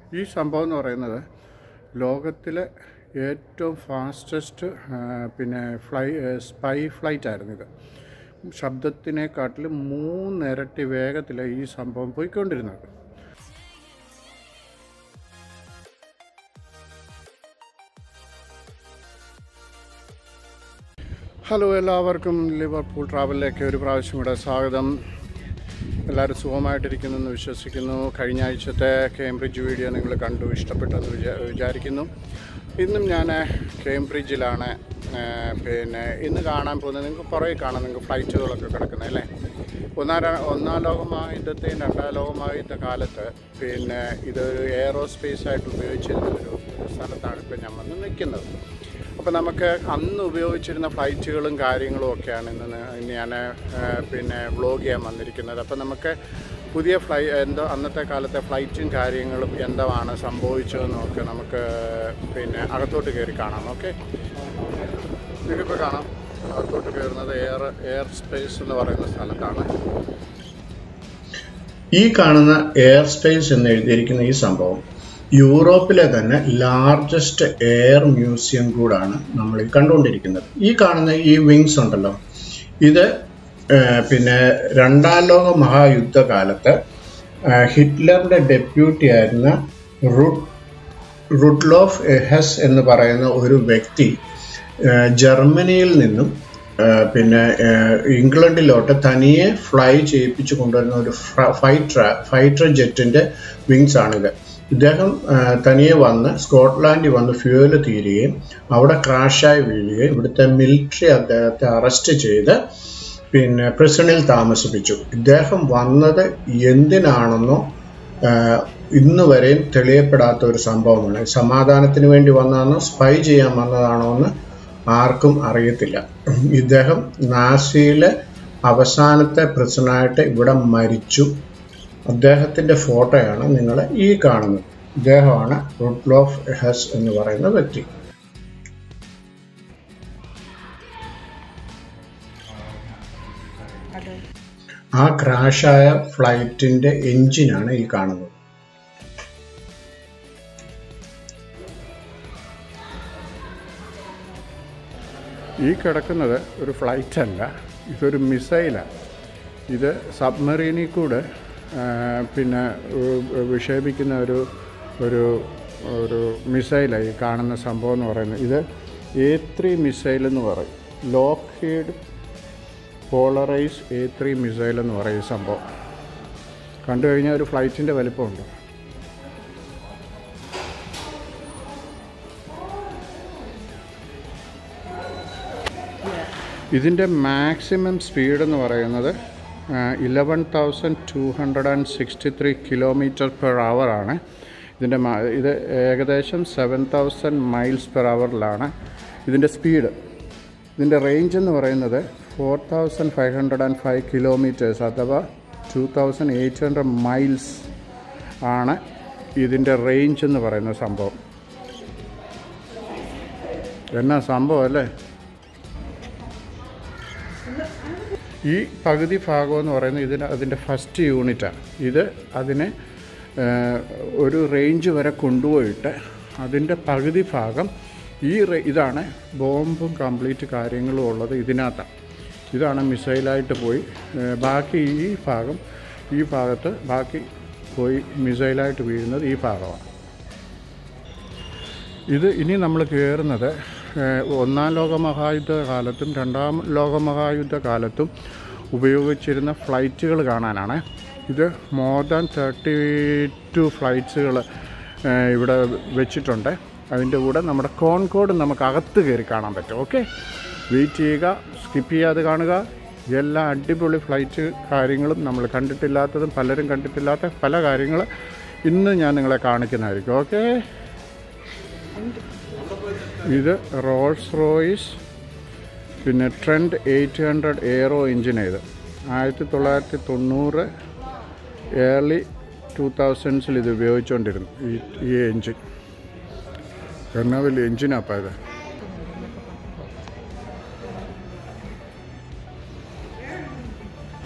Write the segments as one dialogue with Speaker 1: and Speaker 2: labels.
Speaker 1: ഈ സംഭവം എന്ന് പറയുന്നത് ലോകത്തിലെ ഏറ്റവും ഫാസ്റ്റസ്റ്റ് പിന്നെ ഫ്ലൈ സ്പൈ ഫ്ലൈറ്റ് ആയിരുന്നു ഇത് ശബ്ദത്തിനെക്കാട്ടിലും മൂന്നിരട്ടി വേഗത്തിലാണ് ഈ സംഭവം പോയിക്കൊണ്ടിരുന്നത് ഹലോ എല്ലാവർക്കും ലിവർപൂൾ ട്രാവലിലേക്ക് ഒരു പ്രാവശ്യം കൂടെ സ്വാഗതം എല്ലാവരും സുഖമായിട്ടിരിക്കുന്നു എന്ന് വിശ്വസിക്കുന്നു കഴിഞ്ഞ ആഴ്ചത്തെ കേംബ്രിഡ്ജ് വീഡിയോ നിങ്ങൾ കണ്ടു ഇഷ്ടപ്പെട്ടെന്ന് വിചാ വിചാരിക്കുന്നു ഇന്നും ഞാൻ കേംബ്രിഡ്ജിലാണ് ആ, പിന്നെ ഇന്ന് കാണാൻ പോകുന്നത് നിങ്ങൾക്ക് പുറകെ കാണാം നിങ്ങൾക്ക് ഫ്ലൈറ്റുകളൊക്കെ കിടക്കുന്നത് അല്ലേ ഒന്നാം ര- ഒന്നാം ലോകമഹായുദ്ധത്തെയും രണ്ടാം ലോകമഹായുദ്ധ കാലത്ത് പിന്നെ ഇതൊരു എയറോസ്പേസ് ആയിട്ട് ഉപയോഗിച്ചിരുന്ന ഒരു ഒരു സ്ഥലത്താണ് ഇപ്പോൾ ഞാൻ വന്ന് നിൽക്കുന്നത് അപ്പോൾ നമുക്ക് അന്ന് ഉപയോഗിച്ചിരുന്ന ഫ്ലൈറ്റുകളും കാര്യങ്ങളും ഒക്കെയാണ് ഇന്ന് ന- ഇന്ന് ഞാൻ ആ, പിന്നെ വ്ളോഗ് ചെയ്യാൻ വന്നിരിക്കുന്നത് അപ്പോൾ നമുക്ക് പുതിയ ഫ്ലൈ എന്തോ അന്നത്തെ കാലത്തെ ഫ്ലൈറ്റും കാര്യങ്ങളും എന്താണ് സംഭവിച്ചതെന്നും ഒക്കെ നമുക്ക് പിന്നെ അകത്തോട്ട് കയറി കാണാം ഓക്കെ നിങ്ങൾക്കിപ്പോൾ കാണാം അകത്തോട്ട് കയറുന്നത് എയർ എയർ സ്പേസ് എന്ന് പറയുന്ന സ്ഥലത്താണ്
Speaker 2: ഈ കാണുന്ന എയർ സ്പേസ് എന്ന് എഴുതിയിരിക്കുന്ന ഈ സംഭവം യൂറോപ്പിലെ തന്നെ ലാർജസ്റ്റ് എയർ മ്യൂസിയം കൂടാണ് നമ്മൾ ഈ കണ്ടുകൊണ്ടിരിക്കുന്നത് ഈ കാണുന്ന ഈ വിങ്സ് ഉണ്ടല്ലോ ഇത് ഏർ, പിന്നെ രണ്ടാം ലോക മഹായുദ്ധകാലത്ത് ഏർ, ഹിറ്റ്ലറിന്റെ ഡെപ്യൂട്ടി ആയിരുന്ന റുഡ് റുഡ്ലോഫ് ഹെസ് എന്ന് പറയുന്ന ഒരു വ്യക്തി ഏർ, ജർമ്മനിയിൽ നിന്നും ഏർ, പിന്നെ ഏർ, ഇംഗ്ലണ്ടിലോട്ട് തനിയെ ഫ്ലൈ ചെയ്യിപ്പിച്ചു കൊണ്ടുവരുന്ന ഒരു ഫൈറ്റർ ഫൈറ്റർ ജെറ്റിന്റെ വിങ്സ് ആണിത് ഇദ്ദേഹം ഏർ, തനിയെ വന്ന് സ്കോട്ട്ലാൻഡിൽ വന്ന് ഫ്യൂവല് തീരുകയും അവിടെ ക്രാഷായി വീഴുകയും ഇവിടുത്തെ മിലിറ്ററി അദ്ദേഹത്തെ അറസ്റ്റ് ചെയ്ത് പിന്നെ പ്രിസണിൽ താമസിപ്പിച്ചു ഇദ്ദേഹം വന്നത് എന്തിനാണെന്നോ ആഹ് ഇന്ന് വരെയും തെളിയപ്പെടാത്ത ഒരു സംഭവമാണ് സമാധാനത്തിന് വേണ്ടി വന്നതാണോ സ്പൈ ചെയ്യാൻ വന്നതാണോ എന്ന് ആർക്കും അറിയത്തില്ല ഇദ്ദേഹം നാസിയിലെ അവസാനത്തെ പ്രസിഡന്റായിട്ട് ഇവിടെ മരിച്ചു അദ്ദേഹത്തിന്റെ ഫോട്ടോയാണ് നിങ്ങൾ ഈ കാണുന്നത് ഇദ്ദേഹമാണ് റുഡ്ലോഫ് ഹെസ് എന്ന് പറയുന്ന വ്യക്തി ആ ക്രാഷായ ഫ്ലൈറ്റിന്റെ എഞ്ചിനാണ് ഈ കാണുന്നത്
Speaker 1: ഈ കിടക്കുന്നത് ഒരു ഫ്ലൈറ്റ് അല്ല ഇതൊരു മിസൈലാണ് ഇത് സബ്മറീനിൽ കൂടെ ആ, പിന്നെ ഉ- വിക്ഷേപിക്കുന്ന ഒരു ഒരു ഒരു മിസൈലാണ് ഈ കാണുന്ന സംഭവം എന്ന് പറയുന്നത് ഇത് എ ത്രീ മിസൈൽ എന്ന് പറയും Lockheed Polaris A three missile എന്ന് പറയും ഈ സംഭവം കണ്ടു കഴിഞ്ഞാൽ ഒരു ഫ്ലൈറ്റിൻ്റെ വലിപ്പമുണ്ട് ഇതിൻ്റെ മാക്സിമം സ്പീഡ് എന്ന് പറയുന്നത് eleven thousand two hundred and sixty three kilometre per ആണ് ഇതിൻ്റെ മാ- ഇത് ഏകദേശം സെവൻ തൗസൻഡ് മൈൽസ് പെർ അവറിലാണ് ഇതിൻ്റെ സ്പീഡ് ഇതിൻ്റെ റേഞ്ച് എന്ന് പറയുന്നത് four thousand five hundred and five kilometres അഥവാ two thousand eight hundred miles ആണ് ഇതിൻ്റെ റേഞ്ച് എന്ന് പറയുന്ന സംഭവം എന്നാ സംഭവം അല്ലേ ഈ പകുതി ഭാഗം എന്ന് പറയുന്നത് ഇതിന് അതിൻ്റെ ഫസ്റ്റ് യൂണിറ്റാണ് ഇത് അതിനെ ഏഹ്, ഒരു റേഞ്ച് വരെ കൊണ്ടുപോയിട്ട് അതിൻ്റെ പകുതി ഭാഗം ഈ റേ- ഇതാണ് ബോംബും കംപ്ലീറ്റ് കാര്യങ്ങളും ഉള്ളത് ഇതിനകത്താണ് ഇതാണ് മിസൈലായിട്ട് പോയി ഏഹ്, ബാക്കി ഈ ഭാഗം ഈ ഭാഗത്ത് ബാക്കി പോയി മിസൈലായിട്ട് വീഴുന്നത് ഈ ഭാഗമാണ് ഇത് ഇനി നമ്മൾ കയറുന്നത് ഏഹ്, ഒന്നാം ലോകമഹായുദ്ധ കാലത്തും രണ്ടാം ലോകമഹായുദ്ധ കാലത്തും ഉപയോഗിച്ചിരുന്ന ഫ്ലൈറ്റുകൾ കാണാനാണ് ഇത് മോർ ദാൻ തേർട്ടി ടു ഫ്ലൈറ്റ്സുകൾ ഇവിടെ വെച്ചിട്ടുണ്ട് അതിൻ്റെ കൂടെ നമ്മുടെ കോൺകോഡ് നമുക്ക് അകത്ത് കയറി കാണാൻ പറ്റും ഓക്കെ വെയിറ്റ് ചെയ്യുക സ്കിപ്പ് ചെയ്യാതെ കാണുക എല്ലാ അടിപൊളി ഫ്ലൈറ്റ് കാര്യങ്ങളും നമ്മൾ കണ്ടിട്ടില്ലാത്തതും പലരും കണ്ടിട്ടില്ലാത്ത പല കാര്യങ്ങൾ ഇന്ന് ഞാൻ നിങ്ങളെ കാണിക്കുന്നതായിരിക്കും ഓക്കേ ഇത് റോൾസ് റോയ്സ് പിന്നെ Trent eight hundred aero engine ഇത് ആയിരത്തി തൊള്ളായിരത്തി തൊണ്ണൂറ് ഏർലി ടു തൗസൻഡ്സിൽ ഇത് ഉപയോഗിച്ചുകൊണ്ടിരുന്നു ഈ ഈ എഞ്ചിൻ എന്നാ വലിയ എഞ്ചിനാപ്പം ഇത്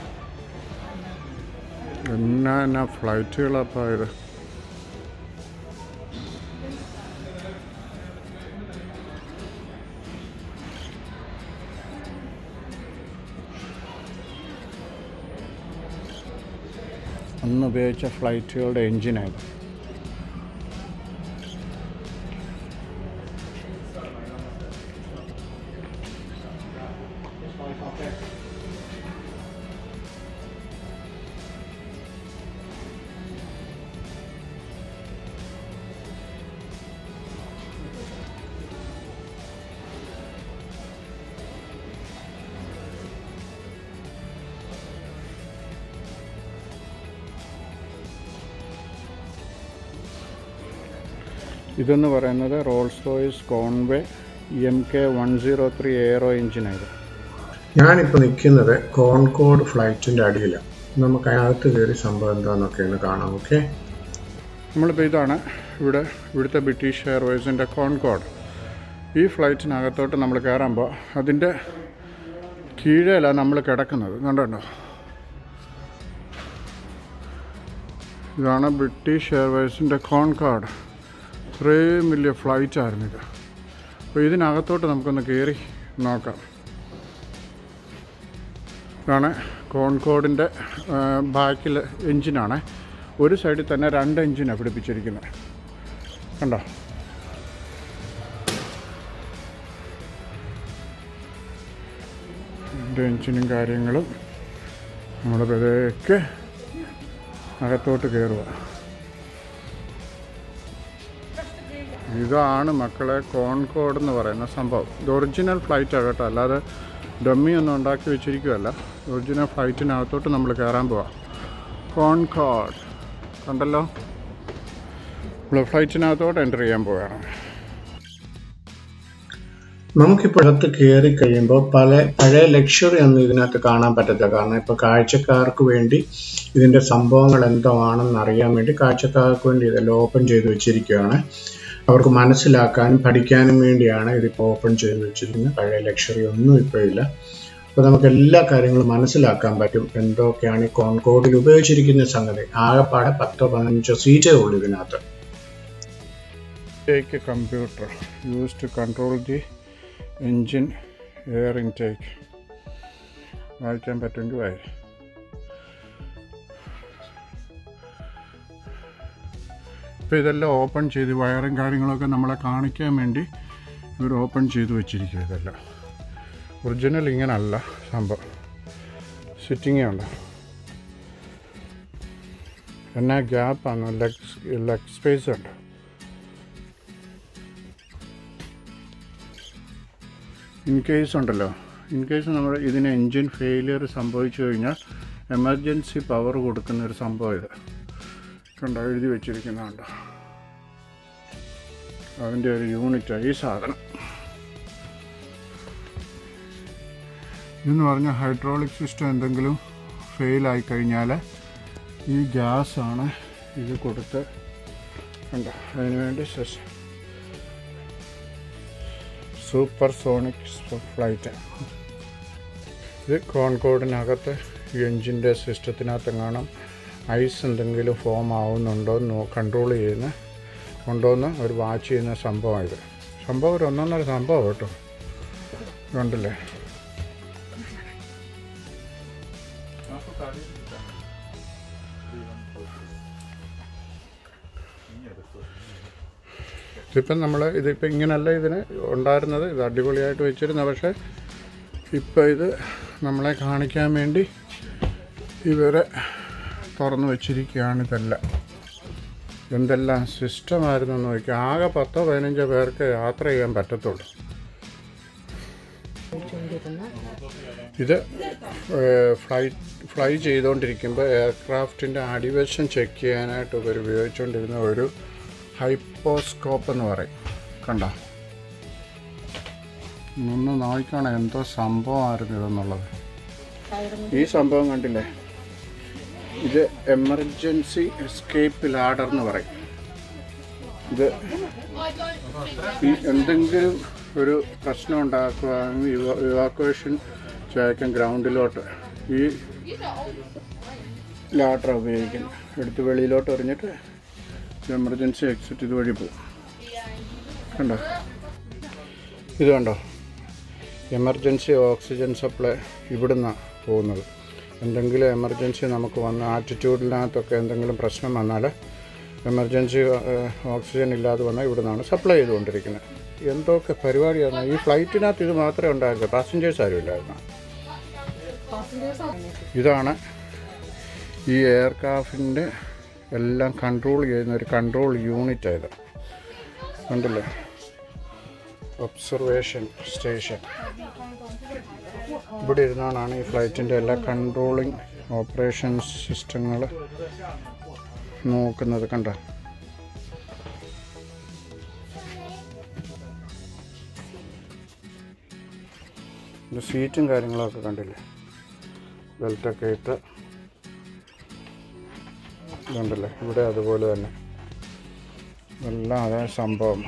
Speaker 1: എന്നാ എന്നാ ഫ്ലൈറ്റുകളപ്പം ഇത് അന്ന് ഉപയോഗിച്ച ഫ്ലൈറ്റുകളുടെ എൻജിനായത് ഇതെന്ന് പറയുന്നത് Rolls Royce Conway M K one zero three aero എഞ്ചിനായത്
Speaker 2: ഞാനിപ്പോൾ നിൽക്കുന്നത് കോൺകോഡ് ഫ്ലൈറ്റിൻ്റെ അടിയിലാണ് നമുക്ക് അതിനകത്ത് കയറി സംഭവം എന്താണെന്നൊക്കെ ഒന്ന് കാണാം ഓക്കെ
Speaker 1: നമ്മളിപ്പോൾ ഇതാണ് ഇവിടെ ഇവിടുത്തെ ബ്രിട്ടീഷ് എയർവേസിൻ്റെ കോൺകോഡ് ഈ ഫ്ലൈറ്റിനകത്തോട്ട് നമ്മൾ കയറുമ്പോൾ അതിൻ്റെ കീഴേലാണ് നമ്മൾ കിടക്കുന്നത് കണ്ടുണ്ടോ ഇതാണ് ബ്രിട്ടീഷ് എയർവേസിൻ്റെ കോൺകോഡ് ഇത്രയും വലിയ ഫ്ലൈറ്റ് ആയിരുന്നു ഇത് അപ്പോൾ ഇതിനകത്തോട്ട് നമുക്കൊന്ന് കയറി നോക്കാം ഇതാണ് കോൺകോഡിൻ്റെ ബാക്കിൽ എഞ്ചിനാണ് ഒരു സൈഡിൽ തന്നെ രണ്ട് എഞ്ചിനാണ് പിടിപ്പിച്ചിരിക്കുന്നത് കണ്ടോ രണ്ട് എഞ്ചിനും കാര്യങ്ങളും നമ്മുടെ പതുക്കെ അകത്തോട്ട് കയറുക ഇതാണ് മക്കളെ കോൺകോഡ് എന്ന് പറയുന്ന സംഭവം ഇത് ഒറിജിനൽ ഫ്ലൈറ്റാണ് കേട്ടോ അല്ലാതെ ഡമ്മി ഒന്നും ഉണ്ടാക്കി വെച്ചിരിക്കുകയല്ല ഒറിജിനൽ ഫ്ലൈറ്റിനകത്തോട്ട് നമ്മൾ കയറാൻ പോവാം കോൺകോഡ് കണ്ടല്ലോ നമ്മൾ ഫ്ലൈറ്റിനകത്തോട്ട് എൻ്റർ ചെയ്യാൻ പോവുകയാണ്
Speaker 2: നമുക്കിപ്പോൾ അകത്ത് കയറി കഴിയുമ്പോൾ പല പഴയ ലക്ഷറി ഒന്നും ഇതിനകത്ത് കാണാൻ പറ്റത്തില്ല കാരണം ഇപ്പോൾ കാഴ്ചക്കാർക്ക് വേണ്ടി ഇതിൻ്റെ സംഭവങ്ങൾ എന്തോ ആണെന്ന് അറിയാൻ വേണ്ടി കാഴ്ചക്കാർക്ക് വേണ്ടി ഇതെല്ലാം ഓപ്പൺ ചെയ്ത് വെച്ചിരിക്കുകയാണ് അവർക്ക് മനസ്സിലാക്കാനും പഠിക്കാനും വേണ്ടിയാണ് ഇതിപ്പോൾ ഓപ്പൺ ചെയ്ത് വെച്ചിരിക്കുന്നത് പഴയ ലക്ഷറി ഒന്നും ഇപ്പോൾ ഇല്ല അപ്പോൾ നമുക്ക് എല്ലാ കാര്യങ്ങളും മനസ്സിലാക്കാൻ പറ്റും എന്തൊക്കെയാണ് ഈ കോൺകോഡിൽ ഉപയോഗിച്ചിരിക്കുന്ന സംഗതി ആകെപ്പാടെ പത്തോ പതിനഞ്ചോ സീറ്റേ ഉള്ളൂ ഇതിനകത്ത്
Speaker 1: take computer use to control the engine air intake വായിക്കാൻ പറ്റുമെങ്കിൽ വായി ഇപ്പോൾ ഇതെല്ലാം ഓപ്പൺ ചെയ്ത് വയറും കാര്യങ്ങളൊക്കെ നമ്മളെ കാണിക്കാൻ വേണ്ടി ഇവർ ഓപ്പൺ ചെയ്ത് വെച്ചിരിക്കുക ഇതെല്ലാം ഒറിജിനൽ ഇങ്ങനല്ല സംഭവം സിറ്റിങ്ങേ ഉണ്ട് എന്നാ ഗ്യാപ്പാണ് ലെഗ് ലെഗ് സ്പേസ് ഉണ്ട് ഇൻ കേസ് ഉണ്ടല്ലോ ഇൻ കേസ് നമ്മൾ ഇതിന് എൻജിൻ ഫെയിലിയർ സംഭവിച്ചു കഴിഞ്ഞാൽ എമർജൻസി പവർ കൊടുക്കുന്ന ഒരു സംഭവം ഇത് കണ്ടോ എഴുതി വെച്ചിരിക്കുന്നുണ്ടോ അതിൻ്റെ ഒരു യൂണിറ്റാണ് ഈ സാധനം ഇതെന്ന് പറഞ്ഞാൽ ഹൈഡ്രോളിക് സിസ്റ്റം എന്തെങ്കിലും ഫെയിലായി കഴിഞ്ഞാൽ ഈ ഗ്യാസാണ് ഇത് കൊടുത്ത് കണ്ടോ അതിന് വേണ്ടി സെസ് സൂപ്പർ സോണിക് ഫ്ലൈറ്റ് ഇത് കോൺകോഡിനകത്ത് ഈ എൻജിൻ്റെ സിസ്റ്റത്തിനകത്ത് കാണാം ഐസ് എന്തെങ്കിലും ഫോം ആവുന്നുണ്ടോ എന്ന് കൺട്രോൾ ചെയ്യുന്ന ഉണ്ടോയെന്ന് ഒരു വാച്ച് ചെയ്യുന്ന സംഭവം ഇത് സംഭവം ഒരു ഒന്നൊന്നര സംഭവം കേട്ടോ കണ്ടില്ലേ ഇതിപ്പം നമ്മൾ ഇതിപ്പോൾ ഇങ്ങനല്ല ഇതിന് ഉണ്ടായിരുന്നത് ഇത് അടിപൊളിയായിട്ട് വെച്ചിരുന്ന പക്ഷേ ഇപ്പം ഇത് നമ്മളെ കാണിക്കാൻ വേണ്ടി ഇവരെ തുറന്നു വെച്ചിരിക്കുകയാണ് ഇതെല്ലാം എന്തെല്ലാം സിസ്റ്റമായിരുന്നു നോക്കി ആകെ പത്തോ പതിനഞ്ചോ പേർക്ക് യാത്ര ചെയ്യാൻ പറ്റത്തുള്ളൂ ഇത് ഫ്ലൈ ഫ്ലൈ ചെയ്തുകൊണ്ടിരിക്കുമ്പോൾ എയർക്രാഫ്റ്റിൻ്റെ അടിവശം ചെക്ക് ചെയ്യാനായിട്ട് ഇവർ ഉപയോഗിച്ചുകൊണ്ടിരുന്ന ഒരു ഹൈപ്പോസ്കോപ്പ് എന്ന് പറയും കണ്ടോ ഒന്ന് നോക്കണം എന്തോ സംഭവമായിരുന്നു ഇതെന്നുള്ളത് ഈ സംഭവം കണ്ടില്ലേ ഇത് എമർജൻസി എസ്കേപ്പ് ലാഡർ എന്ന് പറയും ഇത് ഈ എന്തെങ്കിലും ഒരു പ്രശ്നം ഉണ്ടാക്കുവാനും ഇവാക്വേഷൻ ചെയ്യാൻ ഗ്രൗണ്ടിലോട്ട് ഈ ലാഡർ ഉപയോഗിക്കുന്നു എടുത്ത് വെളിയിലോട്ട് എറിഞ്ഞിട്ട് എമർജൻസി എക്സിറ്റ് ഇതുവഴി പോകും കണ്ടോ ഇത് കണ്ടോ എമർജൻസി ഓക്സിജൻ സപ്ലൈ ഇവിടുന്നാണ് പോകുന്നത് എന്തെങ്കിലും എമർജൻസി നമുക്ക് വന്ന് ആറ്റിറ്റ്യൂഡിനകത്തൊക്കെ എന്തെങ്കിലും പ്രശ്നം വന്നാൽ എമർജൻസി ഓക്സിജൻ ഇല്ലാതെ വന്നാൽ ഇവിടെ നിന്നാണ് സപ്ലൈ ചെയ്തുകൊണ്ടിരിക്കുന്നത് എന്തൊക്കെ പരിപാടിയാണ് ഈ ഫ്ലൈറ്റിനകത്ത് ഇത് മാത്രമേ ഉണ്ടായിരുന്നു പാസഞ്ചേഴ്സ് ആരും ഇല്ലായിരുന്നു ഇതാണ് ഈ എയർക്രാഫ്റ്റിൻ്റെ എല്ലാം കൺട്രോൾ ചെയ്യുന്ന ഒരു കൺട്രോൾ യൂണിറ്റ് ഇത് കണ്ടില്ലേ ഒബ്സർവേഷൻ സ്റ്റേഷൻ ഇവിടെ ഇരുന്നാണ് ഈ ഫ്ലൈറ്റിൻ്റെ എല്ലാ കൺട്രോളിങ് ഓപ്പറേഷൻ സിസ്റ്റങ്ങൾ നോക്കുന്നത് കണ്ട ഇത് സീറ്റും കാര്യങ്ങളൊക്കെ കണ്ടില്ലേ ബെൽറ്റൊക്കെ ഇട്ട് ഇതുണ്ടല്ലേ ഇവിടെ അതുപോലെ തന്നെ ഇതെല്ലാം അതേ സംഭവം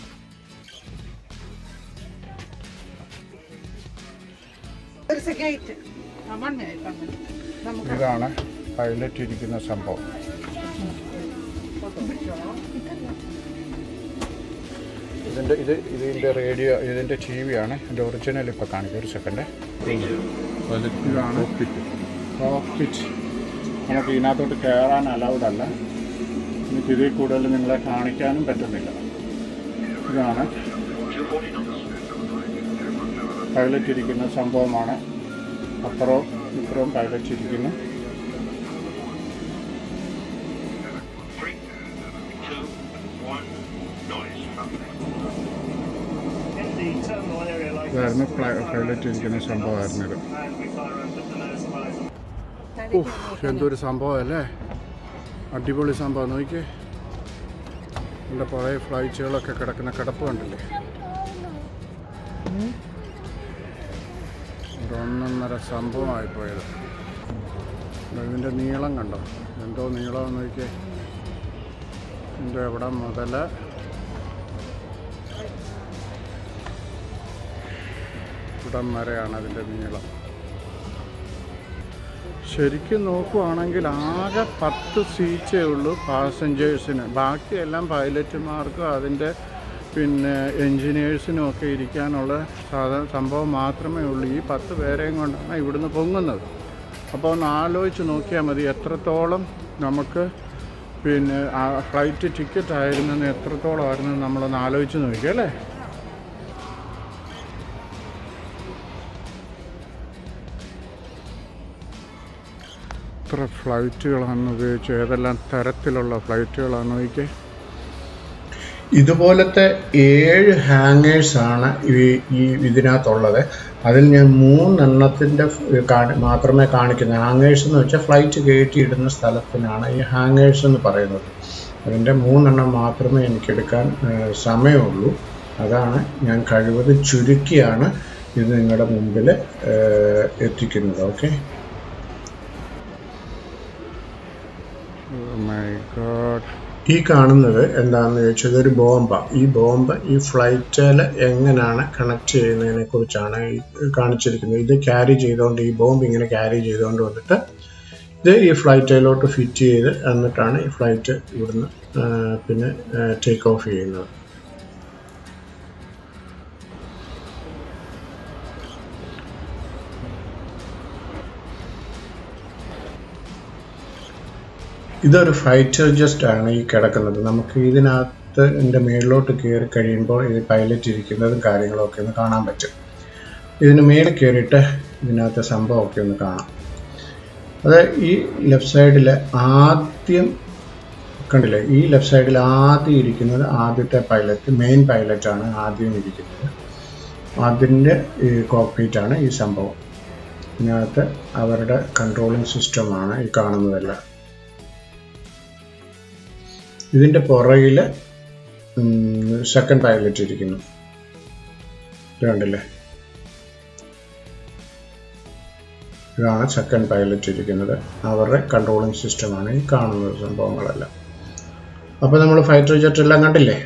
Speaker 3: There's a gate. I'm on it. നമുക്ക്
Speaker 1: ഇതാണ് പൈലറ്റ് ഇരിക്കുന്ന സംഭവം ഇതിൻ്റെ ഇത് ഇതിൻ്റെ റേഡിയോ ഇതിൻ്റെ ടി വി ആണ് ഇതിൻ്റെ ഒറിജിനൽ ഇപ്പോൾ കാണിക്കും ഒരു സെക്കൻഡ് ഇതാണ് കോക്പിറ്റ് നമുക്ക് ഇതിനകത്തോട്ട് കയറാൻ അലൗഡ് അല്ല എനിക്ക് ഇതിൽ കൂടുതൽ നിങ്ങളെ കാണിക്കാനും പറ്റുന്നില്ല ഇതാണ് പൈലറ്റ് ഇരിക്കുന്ന സംഭവമാണ് അപ്പുറവും ഇപ്പുറവും പൈലറ്റ് ഇരിക്കുന്നു
Speaker 4: Three, two, one, noise.
Speaker 5: In the terminal area like
Speaker 1: ഇതായിരുന്നു പൈലറ്റ് ഇരിക്കുന്ന സംഭവമായിരുന്നു ഇത്
Speaker 5: and we fire over the nose visor.
Speaker 1: ഉഫ്, എന്തൊരു സംഭവം അല്ലേ അടിപൊളി സംഭവം നോക്കിയേ എൻ്റെ പഴയ ഫ്ലൈറ്റുകളൊക്കെ കിടക്കുന്ന കിടപ്പ് കണ്ടില്ലേ ഒരു ഒന്നൊന്നര സംഭവമായി പോയത് ഇതിൻ്റെ നീളം കണ്ടോ എന്തോ നീളം നോക്കിയേ ഇതിൻ്റെ എവിടെ മുതൽ ഇവിടം വരെയാണ് അതിൻ്റെ നീളം ശരിക്കും നോക്കുവാണെങ്കിൽ ആകെ പത്ത് സീറ്റേ ഉള്ളൂ പാസഞ്ചേഴ്സിന് ബാക്കിയെല്ലാം പൈലറ്റുമാർക്കും അതിൻ്റെ പിന്നെ എൻജിനീയേഴ്സിനും ഒക്കെ ഇരിക്കാനുള്ള സാധാ സംഭവം മാത്രമേ ഉള്ളൂ ഈ പത്ത് പേരെയും കൊണ്ടാണ് ഇവിടുന്ന് പൊങ്ങുന്നത് അപ്പോൾ ഒന്ന് ആലോചിച്ച് നോക്കിയാൽ മതി എത്രത്തോളം നമുക്ക് പിന്നെ ആ ഫ്ലൈറ്റ് ടിക്കറ്റ് ആയിരുന്നെന്ന് എത്രത്തോളം ആയിരുന്നു നമ്മളൊന്ന് ആലോചിച്ച് നോക്കിയല്ലേ അല്ലേ എത്ര ഫ്ലൈറ്റുകളാണ് ഉപയോഗിച്ച് ഏതെല്ലാം തരത്തിലുള്ള ഫ്ലൈറ്റുകളാണ് നോക്കിയേ
Speaker 2: ഇതുപോലത്തെ ഏഴ് ഹാങ്ങേഴ്സ് ആണ് ഈ ഈ ഇതിനകത്തുള്ളത് അതിൽ ഞാൻ മൂന്നെണ്ണത്തിൻ്റെ മാത്രമേ കാണിക്കുന്നത് ഹാങ്ങേഴ്സ് എന്ന് വെച്ചാൽ ഫ്ലൈറ്റ് കയറ്റിയിടുന്ന സ്ഥലത്തിനാണ് ഈ ഹാങ്ങേഴ്സ് എന്ന് പറയുന്നത് അതിൻ്റെ മൂന്നെണ്ണം മാത്രമേ എനിക്കെടുക്കാൻ ഏഹ്, സമയമുള്ളൂ അതാണ് ഞാൻ കഴിവത് ചുരുക്കിയാണ് ഇത് നിങ്ങളുടെ മുമ്പിൽ ഏഹ്, എത്തിക്കുന്നത് ഓക്കെ
Speaker 1: മൈ ഗോഡ്
Speaker 2: ഈ കാണുന്നത് എന്താണെന്ന് ചോദിച്ചാൽ ഇതൊരു ബോംബാണ് ഈ ബോംബ് ഈ ഫ്ലൈറ്റിൽ എങ്ങനെയാണ് കണക്ട് ചെയ്യുന്നതിനെ കുറിച്ചാണ് ഈ കാണിച്ചിരിക്കുന്നത് ഇത് ക്യാരി ചെയ്തുകൊണ്ട് ഈ ബോംബ് ഇങ്ങനെ ക്യാരി ചെയ്തുകൊണ്ട് വന്നിട്ട് ഇത് ഈ ഫ്ലൈറ്റിലോട്ട് ഫിറ്റ് ചെയ്ത് എന്നിട്ടാണ് ഈ ഫ്ലൈറ്റ് ഇവിടുന്ന് ആ, പിന്നെ ടേക്ക് ഓഫ് ചെയ്യുന്നത് ഇതൊരു ഫൈറ്റർ ജസ്റ്റ് ആണ് ഈ കിടക്കുന്നത് നമുക്ക് ഇതിനകത്ത് എൻ്റെ മേളിലോട്ട് കയറി കഴിയുമ്പോൾ ഇത് പൈലറ്റ് ഇരിക്കുന്നതും കാര്യങ്ങളൊക്കെ ഒന്ന് കാണാൻ പറ്റും ഇതിന് മേളിൽ കയറിയിട്ട് ഇതിനകത്തെ സംഭവമൊക്കെ ഒന്ന് കാണാം അത് ഈ ലെഫ്റ്റ് സൈഡിൽ ആദ്യം കണ്ടില്ലേ ഈ ലെഫ്റ്റ് സൈഡിൽ ആദ്യം ഇരിക്കുന്നത് ആദ്യത്തെ പൈലറ്റ് മെയിൻ പൈലറ്റാണ് ആദ്യം ഇരിക്കുന്നത് അതിൻ്റെ ഈ കോക്പീറ്റാണ് ഈ സംഭവം ഇതിനകത്ത് അവരുടെ കൺട്രോളിങ് സിസ്റ്റമാണ് ഈ കാണുന്നതെല്ലാം ഇതിൻ്റെ പുറകിൽ സെക്കൻഡ് പൈലറ്റ് ഇരിക്കുന്നു ഇത് കണ്ടില്ലേ ഇതാണ് സെക്കൻഡ് പൈലറ്റ് ഇരിക്കുന്നത് അവരുടെ കൺട്രോളിങ് സിസ്റ്റമാണ് ഈ കാണുന്നത് സംഭവങ്ങളെല്ലാം അപ്പോൾ നമ്മൾ ഫൈറ്റർ ജെറ്റ് എല്ലാം കണ്ടില്ലേ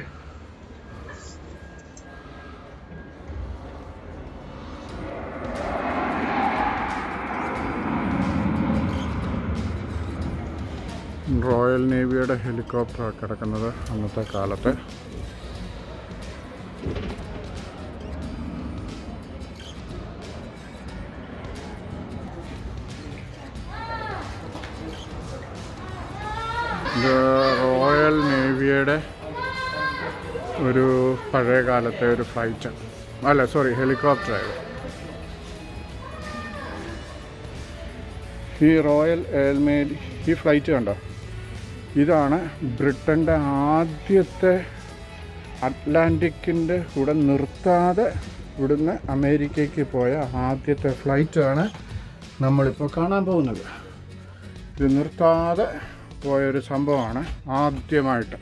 Speaker 1: റോയൽ നേവിയുടെ ഹെലികോപ്റ്ററാണ് കിടക്കുന്നത് അന്നത്തെ കാലത്ത് നേവിയുടെ ഒരു പഴയ കാലത്തെ ഒരു ഫ്ലൈറ്റ് അല്ല സോറി ഹെലികോപ്റ്റർ ആയിരുന്നു ഈ റോയൽ എയർമെയ്ഡ് ഈ ഫ്ലൈറ്റ് കണ്ടോ ഇതാണ് ബ്രിട്ടൻ്റെ ആദ്യത്തെ അറ്റ്ലാന്റിക്കിൻ്റെ കൂടെ നിർത്താതെ ഇവിടുന്ന് അമേരിക്കയ്ക്ക് പോയ ആദ്യത്തെ ഫ്ലൈറ്റാണ് നമ്മളിപ്പോൾ കാണാൻ പോകുന്നത് ഇത് നിർത്താതെ പോയൊരു സംഭവമാണ് ആദ്യമായിട്ട്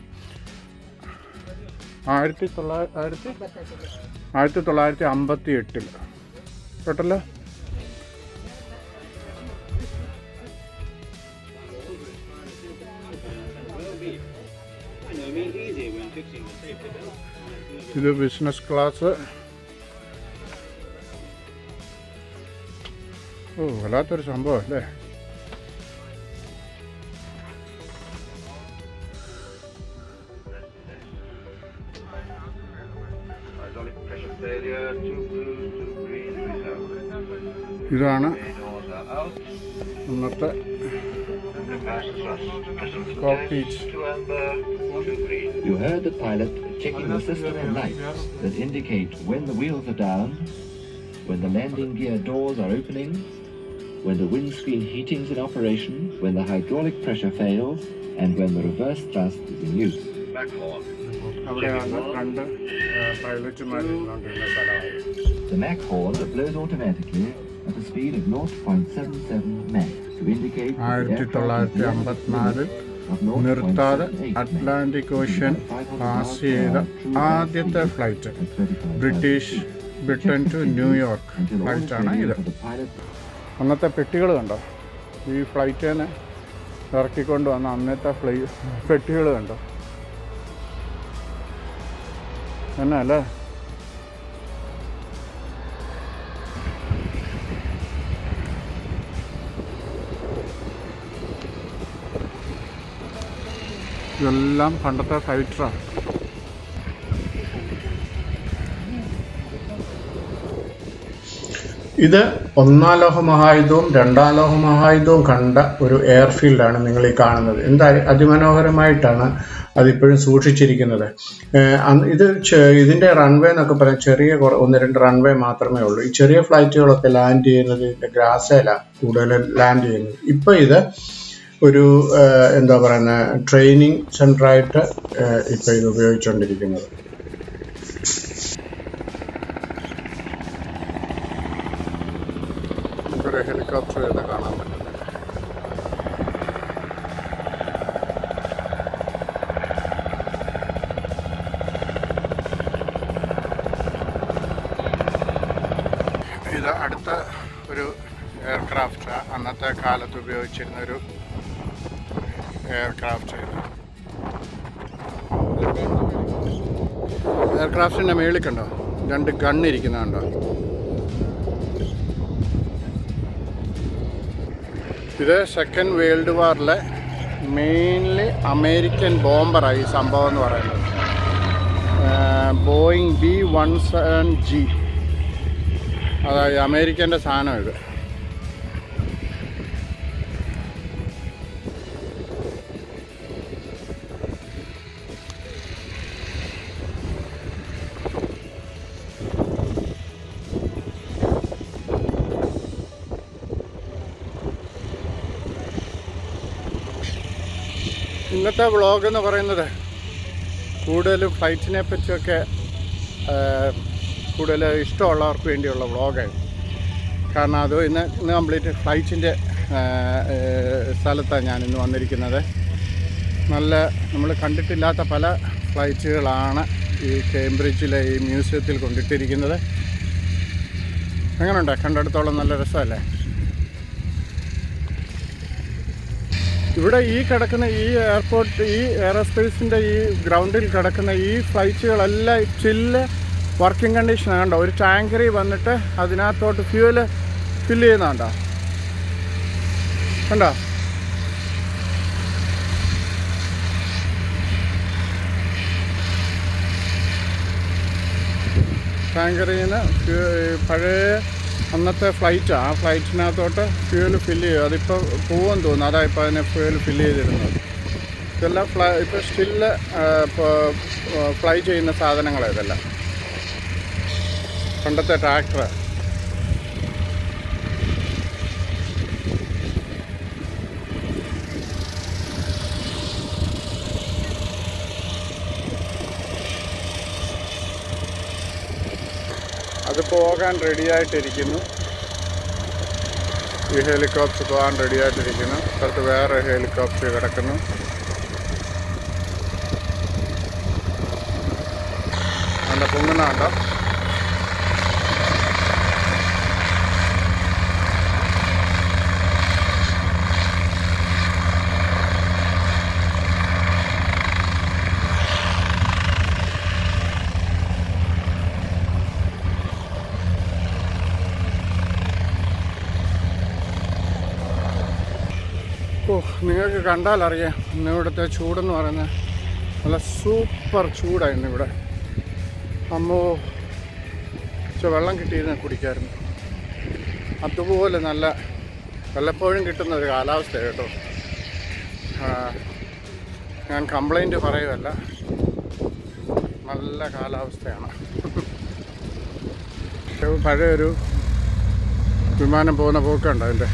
Speaker 1: ആയിരത്തി തൊള്ളായിരത്തി ആയിരത്തി ആയിരത്തി തൊള്ളായിരത്തി അമ്പത്തി എട്ടിൽ കേട്ടല്ലോ ഇത് ബിസിനസ് ക്ലാസ് ഓ വല്ലാത്തൊരു സംഭവം അല്ലേ
Speaker 4: Hydraulic pressure failure. Too blue, too green, without.
Speaker 1: ഇതാണ്
Speaker 4: Doors are out.
Speaker 1: ഇന്നത്തെ
Speaker 4: Reverse thrust. Pressure
Speaker 1: Cockpit.
Speaker 4: to amber, to green.
Speaker 6: You heard the pilot checking the system and lights that indicate when the wheels are down, when the landing gear doors are opening, when the windscreen heating is in operation, when the hydraulic pressure fails, and when the reverse thrust is in use.
Speaker 4: Back horn.
Speaker 1: അവിടെയാണ് രണ്ട് പൈലറ്റുമാരുന്നുകൊണ്ടിരുന്ന സ്ഥലമാണ്
Speaker 6: The Mach horn blows automatically at a speed of 0.77 Mach to indicate that the
Speaker 1: ആയിരത്തി
Speaker 6: aircraft is
Speaker 1: തൊള്ളായിരത്തി
Speaker 6: beyond the
Speaker 1: അമ്പത്തിനാലിൽ
Speaker 6: speed of 0.78
Speaker 1: നിർത്താതെ
Speaker 6: Mach.
Speaker 1: Atlantic ocean pass ചെയ്ത ആദ്യത്തെ flight
Speaker 6: At 35,000
Speaker 1: British
Speaker 6: feet.
Speaker 1: Britain to New York
Speaker 6: Until all
Speaker 1: ഫ്ലൈറ്റാണ് ഇത്
Speaker 6: failure for the pilot
Speaker 1: അന്നത്തെ പെട്ടികൾ കണ്ടോ ഈ ഫ്ലൈറ്റിനെ ഇറക്കിക്കൊണ്ട് വന്ന അന്നത്തെ ഫ്ലൈ പെട്ടികൾ കണ്ടോ എന്നാ അല്ലേ ഇതെല്ലാം പണ്ടത്തെ ഫൈറ്ററാണ്
Speaker 2: ഇത് ഒന്നാം ലോക മഹായുദ്ധവും രണ്ടാം ലോക മഹായുദ്ധവും കണ്ട ഒരു എയർഫീൽഡാണ് നിങ്ങൾ ഈ കാണുന്നത് എന്താ അതിമനോഹരമായിട്ടാണ് അതിപ്പോഴും സൂക്ഷിച്ചിരിക്കുന്നത് ഏഹ് അന്ന് ഇത് ചെ- ഇതിന്റെ റൺവേ എന്നൊക്കെ പറയാൻ ചെറിയ കുറ- ഒന്ന് രണ്ട് റൺവേ മാത്രമേ ഉള്ളൂ ഈ ചെറിയ ഫ്ലൈറ്റുകളൊക്കെ ലാൻഡ് ചെയ്യുന്നത് ഇതിന്റെ ഗ്രാസേല കൂടുതൽ ലാൻഡ് ചെയ്യുന്നത് ഇപ്പൊ ഇത് ഒരു ഏഹ് എന്താ പറയുന്ന ട്രെയിനിങ് സെന്ററായിട്ട് ഏഹ് ഇപ്പൊ ഇത് ഉപയോഗിച്ചുകൊണ്ടിരിക്കുന്നത്
Speaker 1: ഒരു ഹെലികോപ്റ്റർ ചെയ്ത് കാണാൻ പറ്റുന്നത് ഇത് അടുത്ത ഒരു എയർക്രാഫ്റ്റ് അന്നത്തെ കാലത്ത് ഉപയോഗിച്ചിരുന്ന ഒരു എയർക്രാഫ്റ്റ് ഇത് എയർക്രാഫ്റ്റിൻ്റെ മേളിൽ കണ്ടോ രണ്ട് ഗൺ ഇരിക്കുന്നുണ്ടോ ഇത് സെക്കൻഡ് വേൾഡ് വാറിലെ മെയിൻലി അമേരിക്കൻ ബോംബറാണ് ഈ സംഭവം എന്ന് പറയുന്നത് Boeing B one seven G അതായത് അമേരിക്കൻ്റെ സാധനം ഇത് ഇന്നത്തെ വ്ളോഗ് എന്ന് പറയുന്നത് കൂടുതലും ഫ്ലൈറ്റിനെ പറ്റിയൊക്കെ ആ, കൂടുതൽ ഇഷ്ടമുള്ളവർക്ക് വേണ്ടിയുള്ള വ്ളോഗാണ് കാരണം അത് ഇന്ന് ഇന്ന് കംപ്ലീറ്റ് ഫ്ലൈറ്റിൻ്റെ സ്ഥലത്താണ് ഞാൻ ഇന്ന് വന്നിരിക്കുന്നത് നല്ല നമ്മൾ കണ്ടിട്ടില്ലാത്ത പല ഫ്ലൈറ്റുകളാണ് ഈ കേംബ്രിഡ്ജിലെ ഈ മ്യൂസിയത്തിൽ കൊണ്ടിട്ടിരിക്കുന്നത് എങ്ങനെയുണ്ട് കണ്ടെടുത്തോളം നല്ല രസമല്ലേ ഇവിടെ ഈ കിടക്കുന്ന ഈ എയർപോർട്ട് ഈ എയറോസ്പേസിൻ്റെ ഈ ഗ്രൗണ്ടിൽ കിടക്കുന്ന ഈ ഫ്ലൈറ്റുകളെല്ലാം ചില്ല് വർക്കിംഗ് കണ്ടീഷൻ കണ്ടോ ഒരു ടാങ്കറിൽ വന്നിട്ട് അതിനകത്തോട്ട് ഫ്യൂവല് ഫില്ല് ചെയ്യുന്നുണ്ടോ കണ്ടോ ടാങ്കറിൽ നിന്ന് പഴയ അന്നത്തെ ഫ്ലൈറ്റ് ആ ഫ്ലൈറ്റിനകത്തോട്ട് ഫ്യൂവൽ ഫില്ല് ചെയ്യും അതിപ്പോൾ പോവെന്ന് തോന്നുന്നു അതാ ഇപ്പോൾ അതിനെ ഫ്യൂവൽ ഫില്ല് ചെയ്തിരുന്നത് ഇതെല്ലാം ഫ്ലൈ ഇപ്പോൾ സ്റ്റില്ല് ഇപ്പോൾ ഫ്ലൈ ചെയ്യുന്ന സാധനങ്ങളാണ് ഇതെല്ലാം പണ്ടത്തെ ട്രാക്ടർ അത് പോകാൻ റെഡിയായിട്ടിരിക്കുന്നു ഈ ഹെലികോപ്റ്റർ പോകാൻ റെഡിയായിട്ടിരിക്കുന്നു അപ്പുറത്ത് വേറെ ഹെലികോപ്റ്റർ കിടക്കുന്നു അതിൻ്റെ പൊങ്ങുന്നുണ്ടോ ഓ നിങ്ങൾക്ക് കണ്ടാൽ അറിയാം ഇന്ന് ഇവിടുത്തെ ചൂടെന്ന് പറയുന്നത് നല്ല സൂപ്പർ ചൂടാണ് ഇന്നിവിടെ അമ്മോ ഇച്ചിരി വെള്ളം കിട്ടിയിരുന്ന കുടിക്കായിരുന്നു അതുപോലെ നല്ല വല്ലപ്പോഴും കിട്ടുന്ന ഒരു കാലാവസ്ഥ കേട്ടോ ആ, ഞാൻ കംപ്ലൈൻറ്റ് പറയുമല്ല നല്ല കാലാവസ്ഥയാണ് പക്ഷേ പഴയൊരു വിമാനം പോകുന്ന പോക്കുണ്ട് അതിൻ്റെ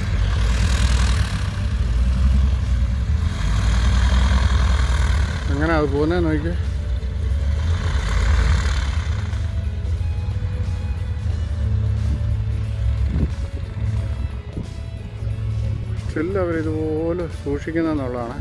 Speaker 1: എങ്ങനെ അത് പോകുന്നത് നോക്കി സ്റ്റിൽ അവർ ഇതുപോലെ സൂക്ഷിക്കുന്നെന്നുള്ളതാണ്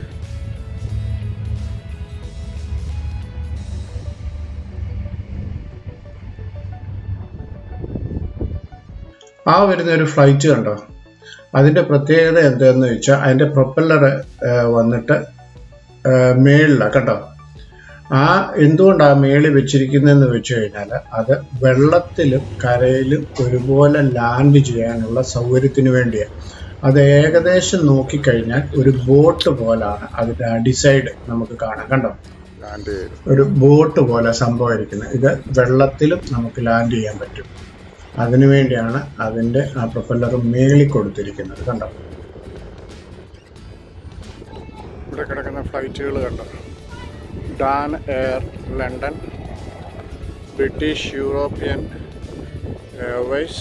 Speaker 2: ആ വരുന്ന ഒരു ഫ്ലൈറ്റ് കണ്ടോ അതിൻ്റെ പ്രത്യേകത എന്താണെന്ന് വെച്ചാൽ അതിൻ്റെ പ്രൊപ്പല്ലർ വന്നിട്ട് മേളിലാണ് കേട്ടോ ആ എന്തുകൊണ്ടാണ് മേളിൽ വെച്ചിരിക്കുന്നതെന്ന് വെച്ച് കഴിഞ്ഞാൽ അത് വെള്ളത്തിലും കരയിലും ഒരുപോലെ ലാൻഡ് ചെയ്യാനുള്ള സൗകര്യത്തിന് വേണ്ടിയാണ് അത് ഏകദേശം നോക്കിക്കഴിഞ്ഞാൽ ഒരു ബോട്ട് പോലാണ് അതിൻ്റെ അടിസൈഡ് നമുക്ക് കാണാം കണ്ടോ
Speaker 1: ലാൻഡ് ചെയ്തു
Speaker 2: ഒരു ബോട്ട് പോലെ സംഭവം ഇരിക്കുന്നത് ഇത് വെള്ളത്തിലും നമുക്ക് ലാൻഡ് ചെയ്യാൻ പറ്റും അതിനുവേണ്ടിയാണ് അതിൻ്റെ ആ പ്രൊപ്പല്ലർ മേളിൽ കൊടുത്തിരിക്കുന്നത് കണ്ടോ
Speaker 1: ഇവിടെ കിടക്കുന്ന ഫ്ലൈറ്റുകൾ കണ്ടോ Dan Air London British European Airways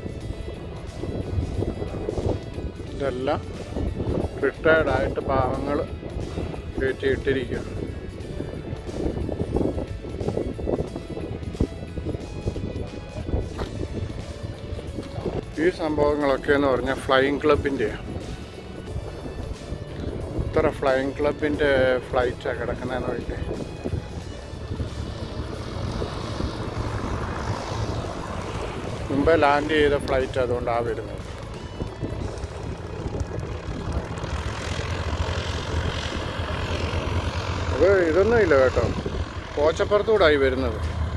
Speaker 1: ഇതെല്ലാം റിട്ടയർഡായിട്ട് പാവങ്ങൾ കയറ്റിയിട്ടിരിക്കുക ഈ സംഭവങ്ങളൊക്കെ എന്ന് പറഞ്ഞാൽ ഫ്ലൈയിങ് ക്ലബിൻ്റെയാണ് ഇത്ര ഫ്ലൈയിങ് ക്ലബിൻ്റെ ഫ്ലൈറ്റാണ് കിടക്കുന്നതെന്ന് നോക്കിയിട്ട് മുമ്പേ ലാൻഡ് ചെയ്ത ഫ്ലൈറ്റ് അതുകൊണ്ടാണ് വരുന്നത് അത് ഇതൊന്നും ഇല്ല കേട്ടോ കോച്ചപ്പുറത്തൂടായി വരുന്നത്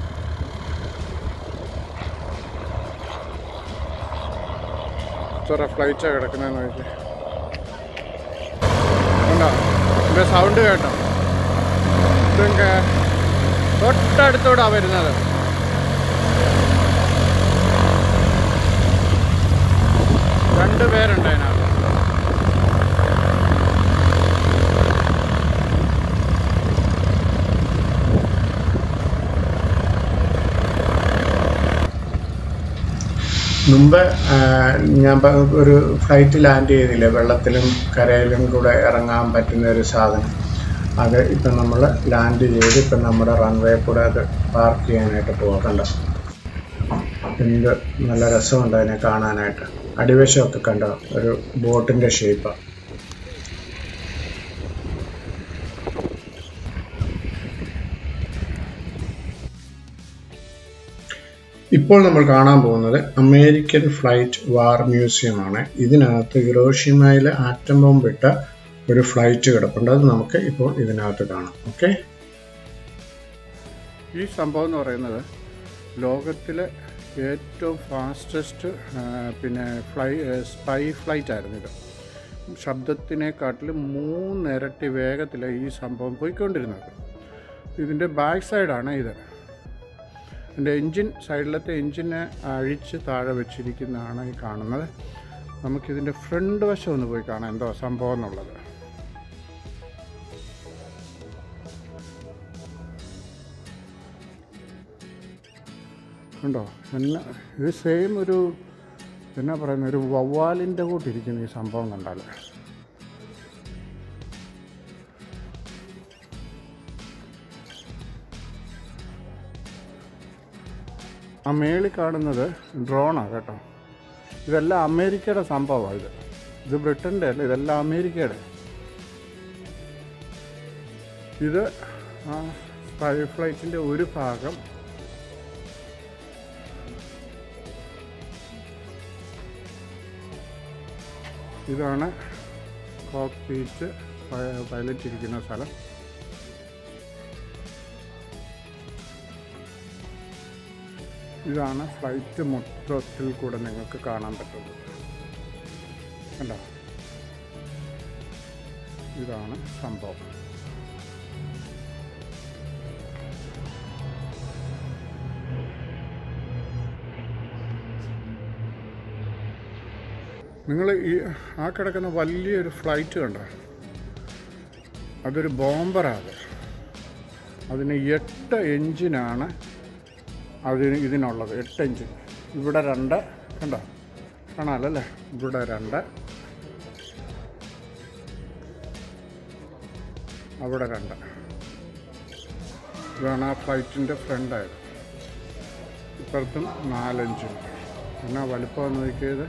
Speaker 1: ഇത്ര ഫ്ലൈറ്റാണ് കിടക്കുന്നതെന്ന് നോക്കി കണ്ടോ ഇതിൻ്റെ സൗണ്ട് കേട്ടോ ഇതൊക്കെ തൊട്ടടുത്തൂടാ വരുന്നത് രണ്ട് പേരുണ്ട് അതിനകത്ത്
Speaker 2: മുമ്പ് ആ, ഞാൻ പ- ഒരു ഫ്ലൈറ്റ് ലാൻഡ് ചെയ്തില്ലേ വെള്ളത്തിലും കരയിലും കൂടെ ഇറങ്ങാൻ പറ്റുന്ന ഒരു സാധനം അത് ഇപ്പം നമ്മൾ ലാൻഡ് ചെയ്ത് ഇപ്പം നമ്മുടെ റൺവേ കൂടെ അത് പാർക്ക് ചെയ്യാനായിട്ട് പോകണ്ട എന്ത് നല്ല രസമുണ്ട് അതിനെ കാണാനായിട്ട് അടിവശമൊക്കെ കണ്ടോ ഒരു ബോട്ടിൻ്റെ ഷേപ്പാണ് ഇപ്പോൾ നമ്മൾ കാണാൻ പോകുന്നത് അമേരിക്കൻ ഫ്ലൈറ്റ് വാർ മ്യൂസിയം ആണ് ഇതിനകത്ത് ഹിറോഷിമയിലെ ആറ്റം ബോംബ് ഇട്ട ഒരു ഫ്ലൈറ്റ് കിടപ്പുണ്ട് അത് നമുക്ക് ഇപ്പോൾ ഇതിനകത്ത് കാണാം ഓക്കെ
Speaker 1: ഈ സംഭവം എന്ന് പറയുന്നത് ലോകത്തിലെ ഏറ്റവും ഫാസ്റ്റസ്റ്റ് പിന്നെ ഫ്ലൈ സ്പൈ ഫ്ലൈറ്റ് ആയിരുന്നു ഇത് ശബ്ദത്തിനെക്കാട്ടിലും മൂന്നിരട്ടി വേഗത്തിലാണ് ഈ സംഭവം പോയിക്കൊണ്ടിരുന്നത് ഇതിൻ്റെ ബാക്ക് സൈഡാണ് ഇത് എൻ്റെ എൻജിൻ സൈഡിലത്തെ എൻജിനെ അഴിച്ച് താഴെ വെച്ചിരിക്കുന്നതാണ് ഈ കാണുന്നത് നമുക്കിതിൻ്റെ ഫ്രണ്ട് വശം ഒന്ന് പോയി കാണാം എന്തോ സംഭവം എന്നുള്ളത് കണ്ടോ എന്നാ ഇത് സെയിം ഒരു എന്നാ പറയുന്ന ഒരു വവ്വാലിൻ്റെ കൂട്ടിരിക്കുന്ന ഈ സംഭവം കണ്ടാൽ ആ മേളിൽ കാണുന്നത് ഡ്രോണാണ് കേട്ടോ ഇതെല്ലാം അമേരിക്കയുടെ സംഭവമാണ് ഇത് ഇത് ബ്രിട്ടൻ്റെ അല്ല ഇതെല്ലാം അമേരിക്കയുടെ ഇത് ആ സ്പൈ ഫ്ലൈറ്റിൻ്റെ ഒരു ഭാഗം ഇതാണ് കോക്പീറ്റ് പൈലറ്റ് ഇരിക്കുന്ന സ്ഥലം ഇതാണ് ഫ്ലൈറ്റ് മൊത്തത്തിൽ കൂടെ നിങ്ങൾക്ക് കാണാൻ പറ്റുന്നത് കണ്ടോ ഇതാണ് സംഭവം നിങ്ങൾ ഈ ആ കിടക്കുന്ന വലിയൊരു ഫ്ലൈറ്റ് കണ്ടോ അതൊരു ബോംബറാണ് അതിന് എട്ട് എഞ്ചിനാണ് അതിന് ഇതിനുള്ളത് എട്ട് എഞ്ചിൻ ഇവിടെ രണ്ട് കണ്ടോ കാണാമല്ലേ ഇവിടെ രണ്ട് അവിടെ രണ്ട് ഇതാണ് ആ ഫ്ലൈറ്റിൻ്റെ ഫ്രണ്ടായത് ഇപ്പുറത്തും നാലഞ്ചും എന്നാ വലിപ്പം നോക്കിയത്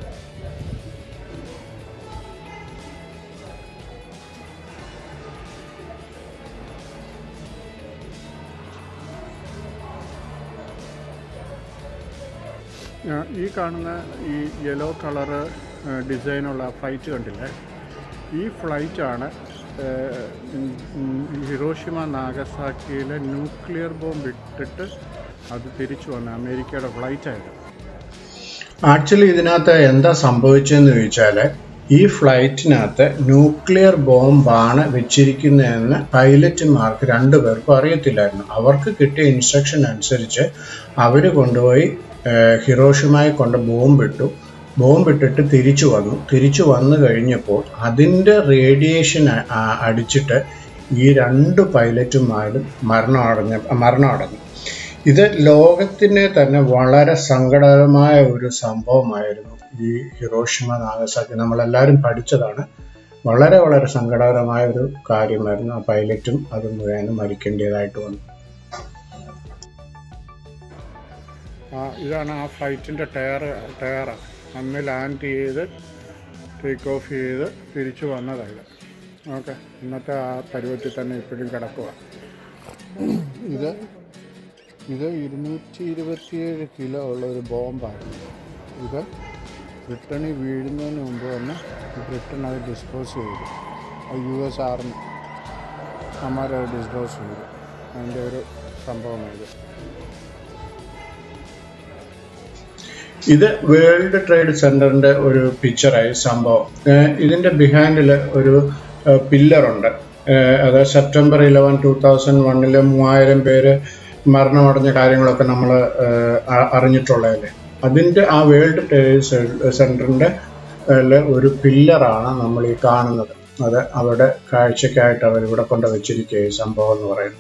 Speaker 1: ആ, ഈ കാണുന്ന ഈ യെല്ലോ കളറ് ഡിസൈനുള്ള ഫ്ലൈറ്റ് കണ്ടില്ലേ ഈ ഫ്ലൈറ്റാണ് ഹിറോഷിമ നാഗസാക്കിയിലെ ന്യൂക്ലിയർ ബോംബ് ഇട്ടിട്ട് അത് തിരിച്ചു വന്ന അമേരിക്കയുടെ ഫ്ലൈറ്റായിരുന്നു
Speaker 2: ആക്ച്വലി ഇതിനകത്ത് എന്താ സംഭവിച്ചതെന്ന് ചോദിച്ചാൽ ഈ ഫ്ലൈറ്റിനകത്ത് ന്യൂക്ലിയർ ബോംബാണ് വെച്ചിരിക്കുന്നതെന്ന് പൈലറ്റുമാർക്ക് രണ്ടുപേർക്കും അറിയത്തില്ലായിരുന്നു അവർക്ക് കിട്ടിയ ഇൻസ്ട്രക്ഷൻ അനുസരിച്ച് അവർ കൊണ്ടുപോയി ഏഹ്, ഹിറോഷിമയിൽ കൊണ്ട് ബോംബിട്ടു ബോംബിട്ടിട്ട് തിരിച്ചു വന്നു തിരിച്ചു വന്നു കഴിഞ്ഞപ്പോൾ അതിൻ്റെ റേഡിയേഷൻ അ- ആ- അടിച്ചിട്ട് ഈ രണ്ട് പൈലറ്റുമാരും മരണം അടഞ്ഞ മരണം അടഞ്ഞു ഇത് ലോകത്തിനെ തന്നെ വളരെ സങ്കടകരമായ ഒരു സംഭവമായിരുന്നു ഈ ഹിറോഷിമ നാഗസാക്കി നമ്മളെല്ലാവരും പഠിച്ചതാണ് വളരെ വളരെ സങ്കടകരമായ ഒരു കാര്യമായിരുന്നു ആ പൈലറ്റും അത് മുഖേന മരിക്കേണ്ടതായിട്ട് വന്നു
Speaker 1: ആ ഇതാണ് ആ ഫ്ലൈറ്റിൻ്റെ ടയർ ടയർ അന്ന് ലാൻഡ് ചെയ്ത് ടേക്ക് ഓഫ് ചെയ്ത് തിരിച്ചു വന്നതായത് ഓക്കെ ഇന്നത്തെ ആ പരുവത്തിൽ തന്നെ ഇപ്പോഴും കിടക്കുക ഇത് ഇത് ഇരുന്നൂറ്റി ഇരുപത്തിയേഴ് കിലോ ഉള്ള ഒരു ബോംബായിരുന്നു ഇത് ബ്രിട്ടണിൽ വീഴുന്നതിന് മുമ്പ് തന്നെ ബ്രിട്ടൻ അത് ഡിസ്പോസ് ചെയ്തു അത് യു എസ് ആർമി അമ്മാരത് ഡിസ്പോസ് ചെയ്തു അതിൻ്റെ ഒരു സംഭവമായത്
Speaker 2: ഇത് വേൾഡ് ട്രേഡ് സെന്ററിന്റെ ഒരു പിക്ചറായി സംഭവം ഏഹ് ഇതിന്റെ ബിഹൈൻഡിൽ ഒരു പില്ലറുണ്ട് അത് സെപ്റ്റംബർ ഇലവൻ ടൂ തൗസൻഡ് വണ്ണില് മൂവായിരം പേര് മരണമടഞ്ഞ കാര്യങ്ങളൊക്കെ നമ്മൾ അറിഞ്ഞിട്ടുള്ളതല്ലേ അതിന്റെ ആ വേൾഡ് ട്രേഡ് സെന്ററിന്റെ ഒരു പില്ലറാണ് നമ്മൾ ഈ കാണുന്നത് അത് അവിടെ കാഴ്ചക്കായിട്ട് അവർ ഇവിടെ കൊണ്ട് വെച്ചിരിക്കുക ഈ സംഭവം എന്ന് പറയുന്നത്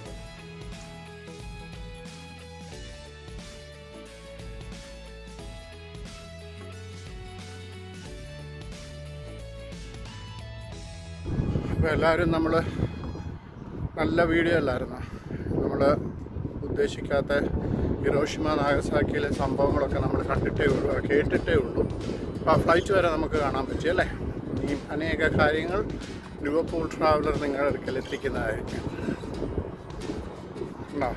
Speaker 1: അപ്പോൾ എല്ലാവരും നമ്മൾ നല്ല വീഡിയോ അല്ലായിരുന്നു നമ്മൾ ഉദ്ദേശിക്കാത്ത ഹിറോഷിമ നാഗസാക്കിയിലെ സംഭവങ്ങളൊക്കെ നമ്മൾ കണ്ടിട്ടേ ഉള്ളൂ ആ കേട്ടിട്ടേ ഉള്ളൂ അപ്പോൾ ആ ഫ്ലൈറ്റ് വരെ നമുക്ക് കാണാൻ പറ്റി അല്ലേ ഇനിയും അനേക കാര്യങ്ങൾ ലിവർപൂൾ ട്രാവലർ നിങ്ങളുടെ അടുക്കൽ എത്തിക്കുന്നതായിരിക്കും ഉണ്ടോ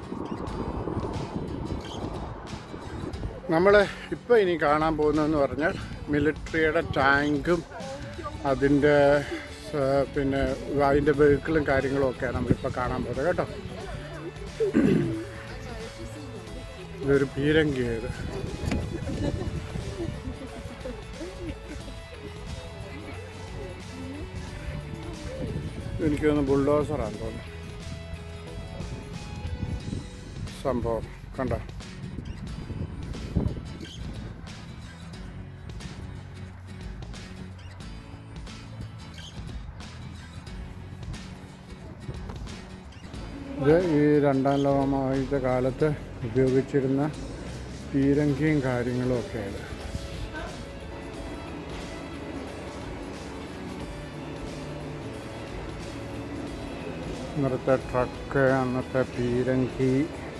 Speaker 1: നമ്മൾ ഇപ്പോൾ ഇനി കാണാൻ പോകുന്നതെന്ന് പറഞ്ഞാൽ മിലിറ്ററിയുടെ ടാങ്കും അതിൻ്റെ ആ, പിന്നെ അതിൻ്റെ വെഹിക്കിളും കാര്യങ്ങളും ഒക്കെയാണ് നമ്മളിപ്പോൾ കാണാൻ പോകുന്നത് കേട്ടോ ഇതൊരു പീരങ്കിയത് എനിക്ക് തോന്നുന്നു ബുൾഡോസറാണ് തോന്നുന്നു സംഭവം കണ്ടോ ഇത് ഈ രണ്ടാം ലോക മഹായുദ്ധ കാലത്ത് ഉപയോഗിച്ചിരുന്ന പീരങ്കിയും കാര്യങ്ങളും ഒക്കെ ഇത് ഇന്നത്തെ ട്രക്ക് അന്നത്തെ പീരങ്കി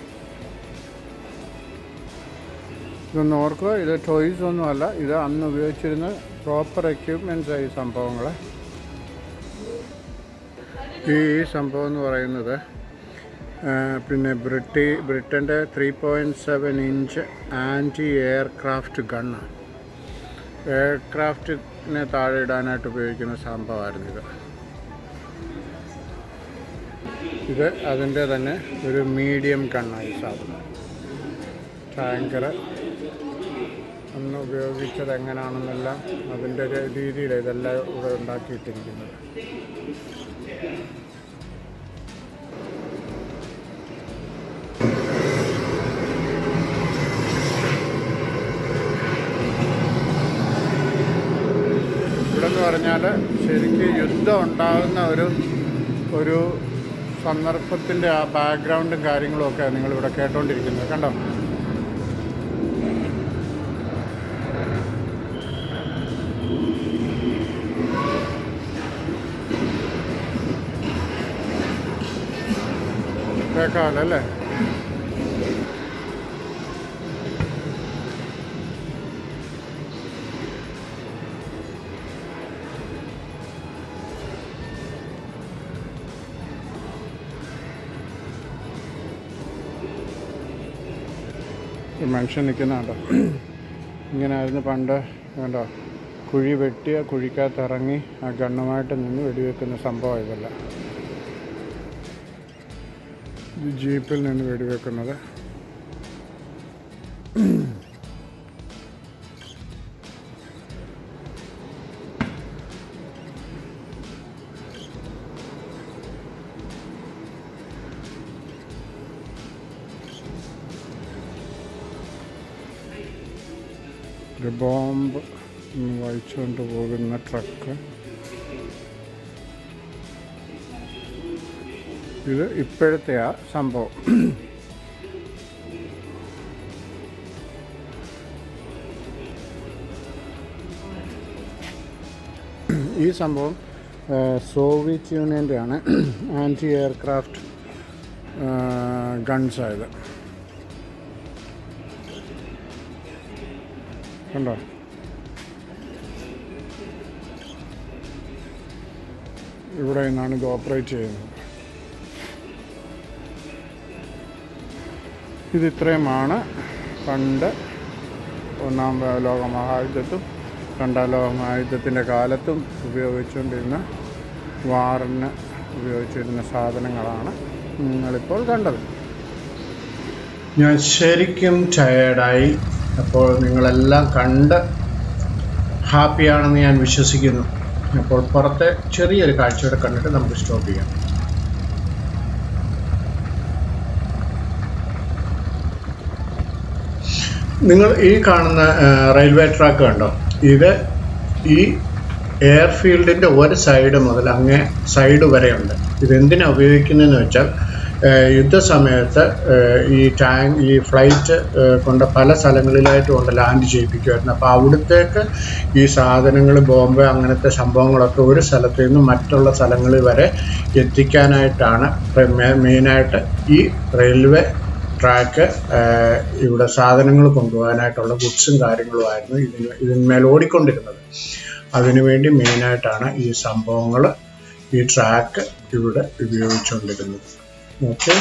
Speaker 1: ഇതൊന്ന് ഓർക്കുക ഇത് ടോയ്സ് ഒന്നുമല്ല ഇത് അന്ന് ഉപയോഗിച്ചിരുന്ന പ്രോപ്പർ എക്യുപ്മെൻറ്റ്സ് ഈ സംഭവങ്ങൾ ഈ സംഭവം എന്ന് പറയുന്നത് ആ, പിന്നെ ബ്രിട്ടി ബ്രിട്ടൻ്റെ three point seven inch anti aircraft ഗണ്ണാണ് എയർക്രാഫ്റ്റിനെ താഴെ ഇടാനായിട്ട് ഉപയോഗിക്കുന്ന സംഭവമായിരുന്നു ഇത് ഇത് അതിൻ്റെ തന്നെ ഒരു മീഡിയം ഗണ്ണായി സാധനം ടാങ്കർ അന്ന് ഉപയോഗിച്ചത് എങ്ങനെയാണെന്നെല്ലാം അതിൻ്റെ ഒരു രീതിയിൽ ഇതെല്ലാം ഇവിടെ ഉണ്ടാക്കിയിട്ടിരിക്കുന്നത് ഇവിടെ എന്ന് പറഞ്ഞാൽ ശരിക്കും യുദ്ധം ഉണ്ടാകുന്ന ഒരു ഒരു സന്ദർഭത്തിൻ്റെ ആ ബാക്ക്ഗ്രൗണ്ടും കാര്യങ്ങളും ഒക്കെ നിങ്ങളിവിടെ കേട്ടോണ്ടിരിക്കുന്നത് കണ്ടോ കേൾക്കാമല്ലോ അല്ലേ ഒരു മനുഷ്യൻ നിൽക്കുന്ന കണ്ടോ ഇങ്ങനായിരുന്നു പണ്ട് കണ്ടോ കുഴി വെട്ടിയ കുഴിക്കകത്ത് ഇറങ്ങി ആ ഗണ്ണുമായിട്ട് നിന്ന് വെടിവെക്കുന്ന സംഭവം ഇതല്ല ഇത് ജീപ്പിൽ നിന്ന് വെടിവെക്കുന്നത് ഒരു ബോംബ് വഹിച്ചുകൊണ്ട് പോകുന്ന ട്രക്ക് ഇത് ഇപ്പോഴത്തെ ആ സംഭവം ഈ സംഭവം ആ, സോവിയറ്റ് യൂണിയൻ്റെ ആണ് ആൻറ്റി എയർക്രാഫ്റ്റ് ഗൺസ് ആയത് കണ്ടോ ഇവിടെ നിന്നാണ് ഇത് ഓപ്പറേറ്റ് ചെയ്യുന്നത് ഇത് ഇത്രയുമാണ് പണ്ട് ഒന്നാം ലോക മഹായുദ്ധത്തും രണ്ടാം ലോക മഹായുദ്ധത്തിൻ്റെ കാലത്തും ഉപയോഗിച്ചുകൊണ്ടിരുന്ന വാറിന് ഉപയോഗിച്ചിരുന്ന സാധനങ്ങളാണ് നിങ്ങളിപ്പോൾ കണ്ടത്
Speaker 2: ഞാൻ ശരിക്കും ടയേർഡായി അപ്പോൾ നിങ്ങളെല്ലാം കണ്ട് ഹാപ്പിയാണെന്ന് ഞാൻ വിശ്വസിക്കുന്നു അപ്പോൾ പുറത്തെ ചെറിയൊരു കാഴ്ചയോടെ കണ്ടിട്ട് നമുക്ക് സ്റ്റോപ്പ് ചെയ്യാം നിങ്ങൾ ഈ കാണുന്ന ആ, റെയിൽവേ ട്രാക്ക് കണ്ടോ ഇത് ഈ എയർഫീൽഡിന്റെ ഒരു സൈഡ് മുതൽ അങ്ങേ സൈഡ് വരെയുണ്ട് ഇതെന്തിനാ ഉപയോഗിക്കുന്നതെന്ന് വെച്ചാൽ ആ, യുദ്ധസമയത്ത് ആ, ഈ ടാങ്ക് ഈ ഫ്ലൈറ്റ് ആ, കൊണ്ട് പല സ്ഥലങ്ങളിലായിട്ട് കൊണ്ട് ലാൻഡ് ചെയ്യിപ്പിക്കുമായിരുന്നു അപ്പോൾ അവിടത്തേക്ക് ഈ സാധനങ്ങൾ ബോംബെ അങ്ങനത്തെ സംഭവങ്ങളൊക്കെ ഒരു സ്ഥലത്ത് നിന്ന് മറ്റുള്ള സ്ഥലങ്ങളിൽ വരെ എത്തിക്കാനായിട്ടാണ് മെ- മെയിനായിട്ട് ഈ റെയിൽവേ ട്രാക്ക് ഇവിടെ സാധനങ്ങൾ കൊണ്ടുപോകാനായിട്ടുള്ള ഗുഡ്സും കാര്യങ്ങളുമായിരുന്നു ഇതിന് ഇതിന്മേൽ ഓടിക്കൊണ്ടിരുന്നത് അതിനുവേണ്ടി മെയിനായിട്ടാണ് ഈ സംഭവങ്ങൾ ഈ ട്രാക്ക് ഇവിടെ ഉപയോഗിച്ചുകൊണ്ടിരുന്നത് ഓക്കെ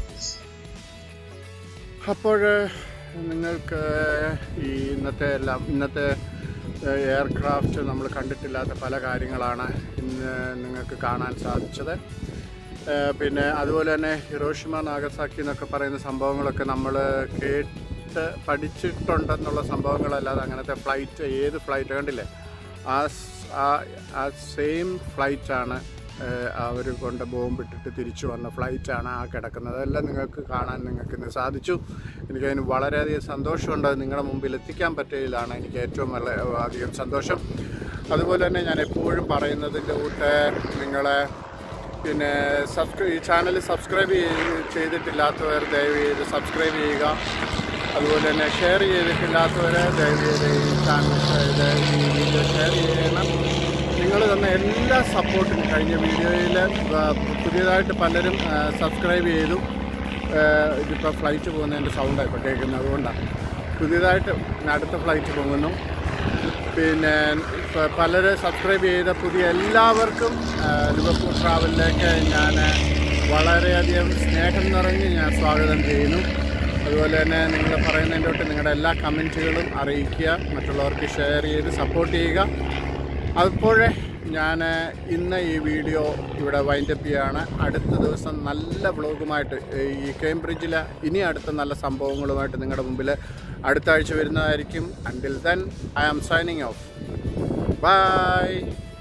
Speaker 1: അപ്പോൾ നിങ്ങൾക്ക് ഈ ഇന്നത്തെ എല്ലാം ഇന്നത്തെ എയർക്രാഫ്റ്റ് നമ്മൾ കണ്ടിട്ടില്ലാത്ത പല കാര്യങ്ങളാണ് ഇന്ന് നിങ്ങൾക്ക് കാണാൻ സാധിച്ചത് ഏഹ് പിന്നെ അതുപോലെ തന്നെ ഹിറോഷിമ നാഗസാക്കി എന്നൊക്കെ പറയുന്ന സംഭവങ്ങളൊക്കെ നമ്മൾ കേട്ട് പഠിച്ചിട്ടുണ്ടെന്നുള്ള സംഭവങ്ങളല്ലാതെ അങ്ങനത്തെ ഫ്ലൈറ്റ് ഏത് ഫ്ലൈറ്റ് കണ്ടില്ലേ ആ സ്- ആ- ആ സെയിം ഫ്ലൈറ്റാണ് അവർ കൊണ്ട് ബോംബിട്ടിട്ട് തിരിച്ചു വന്ന ഫ്ലൈറ്റാണ് ആ കിടക്കുന്നത് അതെല്ലാം നിങ്ങൾക്ക് കാണാൻ നിങ്ങൾക്ക് ഇന്ന് സാധിച്ചു എനിക്കതിന് വളരെയധികം സന്തോഷമുണ്ട് അത് നിങ്ങളുടെ മുമ്പിൽ എത്തിക്കാൻ പറ്റിയതിലാണ് എനിക്ക് ഏറ്റവും നല്ല അധികം സന്തോഷം അതുപോലെ തന്നെ ഞാൻ എപ്പോഴും പറയുന്നതിൻ്റെ കൂട്ട് നിങ്ങളെ പിന്നെ സബ്സ്ക്രൈ ഈ ചാനൽ സബ്സ്ക്രൈബ് ചെയ്തിട്ടില്ലാത്തവർ ദയവ് ചെയ്ത് സബ്സ്ക്രൈബ് ചെയ്യുക അതുപോലെ തന്നെ ഷെയർ ചെയ്തിട്ടില്ലാത്തവർ ദയവ് ചെയ്ത് ഈ ചാനൽ ഇത് ഈ വീഡിയോ ഷെയർ ചെയ്യണം നിങ്ങൾ തന്ന എല്ലാ സപ്പോർട്ടിനും കഴിഞ്ഞ വീഡിയോയിൽ പുതിയതായിട്ട് പലരും സബ്സ്ക്രൈബ് ചെയ്തു ഇതിപ്പോൾ ഫ്ലൈറ്റ് പോകുന്നതിൻ്റെ സൗണ്ടാണ് ഇപ്പോൾ കേൾക്കുന്നത് അതുകൊണ്ടാണ് പുതിയതായിട്ട് അടുത്ത ഫ്ലൈറ്റ് പോകുന്നു പിന്നെ പ- പലര് സബ്സ്ക്രൈബ് ചെയ്ത പുതിയ എല്ലാവർക്കും ആ, ലിവർപൂൾ ട്രാവലിലേക്ക് ഞാൻ വളരെയധികം സ്നേഹം നിറഞ്ഞ് ഞാൻ സ്വാഗതം ചെയ്യുന്നു അതുപോലെ തന്നെ നിങ്ങൾ പറയുന്നതിൻ്റെ തൊട്ട് നിങ്ങളുടെ എല്ലാ കമൻറ്റുകളും അറിയിക്കുക മറ്റുള്ളവർക്ക് ഷെയർ ചെയ്ത് സപ്പോർട്ട് ചെയ്യുക അതുപോലെ ഞാൻ ഇന്ന് ഈ വീഡിയോ ഇവിടെ വൈൻഡപ്പ് ചെയ്യുകയാണ് അടുത്ത ദിവസം നല്ല വ്ളോഗുമായിട്ട് ഈ കേംബ്രിഡ്ജിലെ ഇനി അടുത്ത നല്ല സംഭവങ്ങളുമായിട്ട് നിങ്ങളുടെ മുമ്പിൽ അടുത്ത ആഴ്ച വരുന്നതായിരിക്കും until then I am signing off by